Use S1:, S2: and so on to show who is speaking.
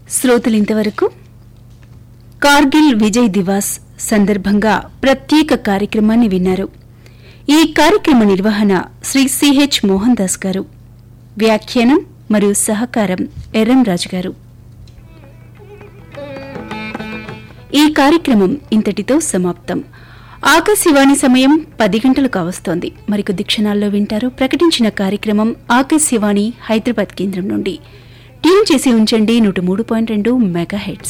S1: శ్రోతలు ఇంతవరకు కార్గిల్ విజయ్ దివాస్ సందర్భంగా ప్రత్యేక కార్యక్రమాన్ని విన్నారు ఈ కార్యక్రమ నిర్వహణ శ్రీ సిహెచ్ మోహన్ దాస్ గారు వ్యాఖ్యానం మరియు సహకారం ఎర్రం రాజు గారు ఈ కార్యక్రమం ఇంతటితో సమాప్తం ఆకాశవాణి సమయం పది గంటలు కావస్తోంది మరికొద్ది క్షణాల్లో వింటారు ప్రకటించిన కార్యక్రమం ఆకాశవాణి హైదరాబాద్ కేంద్రం నుండి ట్యూన్ చేసి ఉంచండి నూట మూడు పాయింట్ రెండు మెగాహెట్స్